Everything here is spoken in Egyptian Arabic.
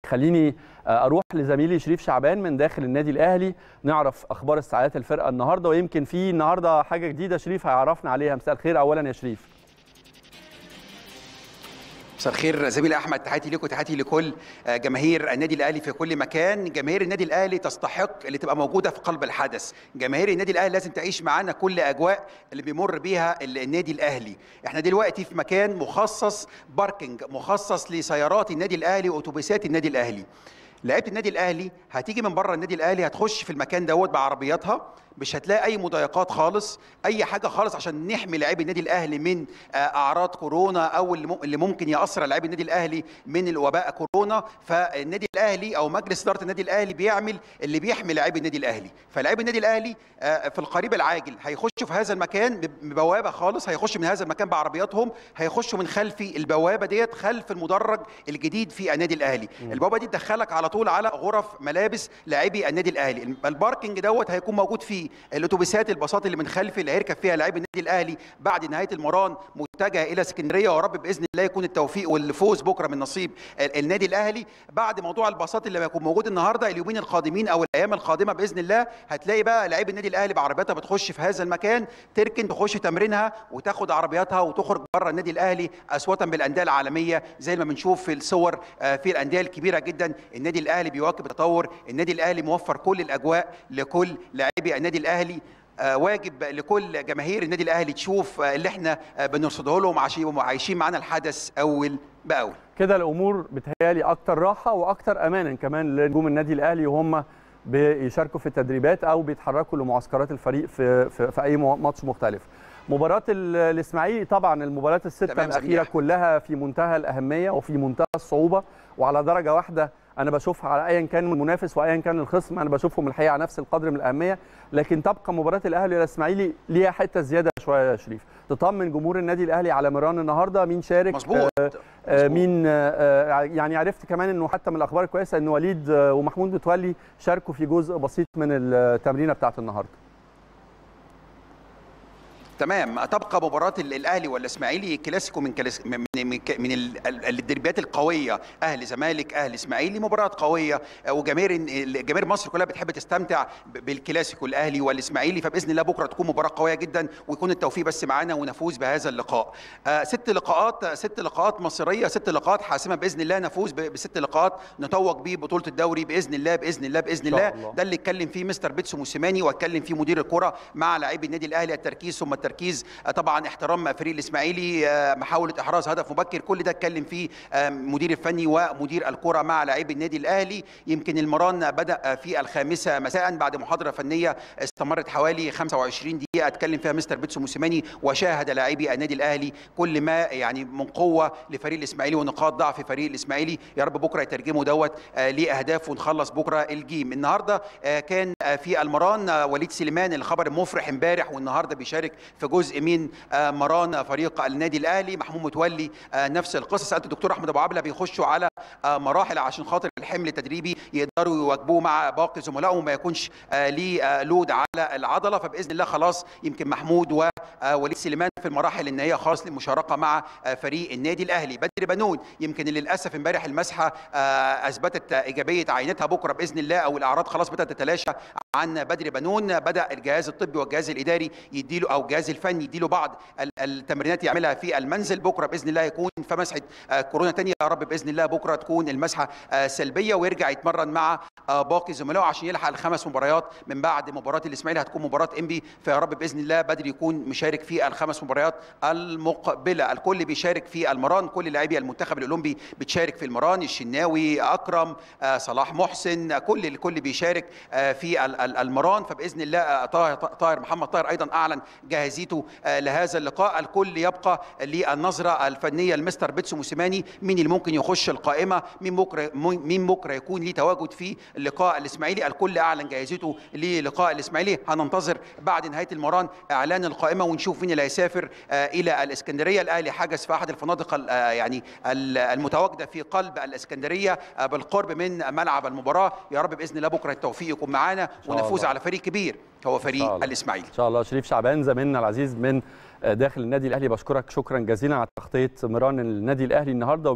خليني اروح لزميلي شريف شعبان من داخل النادي الاهلي نعرف اخبار استعدادات الفرقه النهارده ويمكن في النهارده حاجه جديده شريف هيعرفنا عليها مساء الخير اولا يا شريف مساء الخير زميلي احمد تحياتي لكم وتحياتي لكل جماهير النادي الاهلي في كل مكان جماهير النادي الاهلي تستحق اللي تبقى موجوده في قلب الحدث جماهير النادي الاهلي لازم تعيش معانا كل اجواء اللي بيمر بيها النادي الاهلي احنا دلوقتي في مكان مخصص باركنج مخصص لسيارات النادي الاهلي واتوبيسات النادي الاهلي لعيبه النادي الاهلي هتيجي من بره النادي الاهلي هتخش في المكان دوت بعربياتها مش هتلاقي اي مضايقات خالص اي حاجه خالص عشان نحمي لاعبي النادي الاهلي من اعراض كورونا او اللي ممكن ياثر على لاعبي النادي الاهلي من الوباء كورونا فالنادي الاهلي او مجلس اداره النادي الاهلي بيعمل اللي بيحمي لاعبي النادي الاهلي فلاعبي النادي الاهلي في القريب العاجل هيخشوا في هذا المكان ببوابه خالص هيخشوا من هذا المكان بعربياتهم هيخشوا من خلف البوابه ديت خلف المدرج الجديد في النادي الاهلي البوابه دي تدخلك على طول على غرف ملابس لاعبي النادي الاهلي الباركنج دوت هيكون موجود فيه الاتوبيسات الباصات اللي من خلف اللي هيركب فيها لاعبي النادي الاهلي بعد نهايه المران متجهه الى اسكندريه ورب باذن الله يكون التوفيق والفوز بكره من نصيب النادي الاهلي بعد موضوع الباصات اللي هيكون موجود النهارده اليومين القادمين او الايام القادمه باذن الله هتلاقي بقى لاعبي النادي الاهلي بعربياتها بتخش في هذا المكان تركن تخش تمرينها وتاخد عربياتها وتخرج بره النادي الاهلي اسوه بالانديه العالميه زي ما بنشوف في الصور في الانديه الكبيره جدا النادي الاهلي بيواكب التطور النادي الاهلي موفر كل الاجواء لكل لاعبي النادي الاهلي واجب لكل جماهير النادي الاهلي تشوف اللي احنا بنرصده لهم عشان عايشين معانا الحدث اول باول كده الامور بتهيالي اكتر راحه واكتر امانا كمان لنجوم النادي الاهلي وهم بيشاركوا في التدريبات او بيتحركوا لمعسكرات الفريق في في, في اي ماتش مختلف مباراة الإسماعيلي طبعا المباريات الستة الأخيرة كلها في منتهى الأهمية وفي منتهى الصعوبة وعلى درجة واحدة انا بشوفها على ايا كان المنافس وايا كان الخصم انا بشوفهم الحقيقه على نفس القدر من الاهميه لكن تبقى مباراه الاهلي والاسماعيلي ليها حته زياده شويه يا شريف تطمن جمهور النادي الاهلي على ميران النهارده مين شارك مظبوط آه آه مين آه يعني عرفت كمان انه حتى من الاخبار الكويسه ان وليد ومحمود متولي شاركوا في جزء بسيط من التمرينه بتاعه النهارده تمام تبقى مباراه الاهلي والاسماعيلي كلاسيكو من كلاس من من, من الدربيات القويه اهلي زمالك اهلي اسماعيلي مباراه قويه وجماهير جماهير مصر كلها بتحب تستمتع بالكلاسيكو الاهلي والاسماعيلي فباذن الله بكره تكون مباراه قويه جدا ويكون التوفيق بس معانا ونفوز بهذا اللقاء آه ست لقاءات ست لقاءات مصريه ست لقاءات حاسمه باذن الله نفوز بست لقاءات نتوج بيه بطوله الدوري باذن الله باذن الله باذن الله, الله. ده اللي اتكلم فيه مستر بيتسو موسيماني واتكلم فيه مدير الكره مع لاعبي النادي الاهلي التركيز ثم التركيز طبعا احترام فريق الاسماعيلي محاوله احراز هدف مبكر كل ده اتكلم فيه مدير الفني ومدير الكره مع لاعبي النادي الاهلي يمكن المران بدا في الخامسه مساء بعد محاضره فنيه استمرت حوالي 25 دقيقه اتكلم فيها مستر بيتسو موسيماني وشاهد لاعبي النادي الاهلي كل ما يعني من قوه لفريق الاسماعيلي ونقاط ضعف فريق الاسماعيلي يا رب بكره يترجموا دوت لاهداف ونخلص بكره الجيم النهارده كان في المران وليد سليمان الخبر مفرح امبارح والنهارده بيشارك في جزء من مران فريق النادي الاهلي محمود متولي نفس القصه سالت الدكتور احمد ابو عبله بيخشوا على مراحل عشان خاطر الحمل التدريبي يقدروا يواجبوه مع باقي زملائهم وما يكونش ليه لود على العضله فباذن الله خلاص يمكن محمود ووليد سليمان في المراحل النهائيه خالص للمشاركه مع فريق النادي الاهلي بدر بنون يمكن للاسف امبارح المسحه اثبتت ايجابيه عينتها بكره باذن الله او الاعراض خلاص بدات تتلاشى عن بدر بنون بدا الجهاز الطبي والجهاز الاداري يديله او الجهاز الفني يديله بعض التمرينات يعملها في المنزل بكره باذن الله يكون في مسحه كورونا ثانيه يا رب باذن الله بكره تكون المسحه سلبيه ويرجع يتمرن مع باقي زملائه عشان يلحق الخمس مباريات من بعد مباراه الاسماعيلي هتكون مباراه انبي فيا رب باذن الله بدر يكون مشارك في الخمس مباريات المقبله الكل بيشارك في المران كل لاعبي المنتخب الاولمبي بتشارك في المران الشناوي اكرم صلاح محسن كل الكل بيشارك في المران فباذن الله طاهر محمد طاهر ايضا اعلن جاهزيته لهذا اللقاء الكل يبقى للنظره الفنيه لمستر بيتسو موسيماني مين اللي ممكن يخش القائمه مين بكره مين بكره يكون ليه تواجد في لقاء الاسماعيلي الكل اعلن جاهزيته للقاء الاسماعيلي هننتظر بعد نهايه المران اعلان القائمه ونشوف مين اللي هيسافر الى الاسكندريه الاهلي حجز في احد الفنادق يعني المتواجده في قلب الاسكندريه بالقرب من ملعب المباراه يا رب باذن الله بكره التوفيق يكون معانا ونفوز على فريق كبير هو فريق الاسماعيلي ان شاء الله شريف شعبان زميلنا العزيز من داخل النادي الاهلي بشكرك شكرا جزيلا على تغطيه مران النادي الاهلي النهارده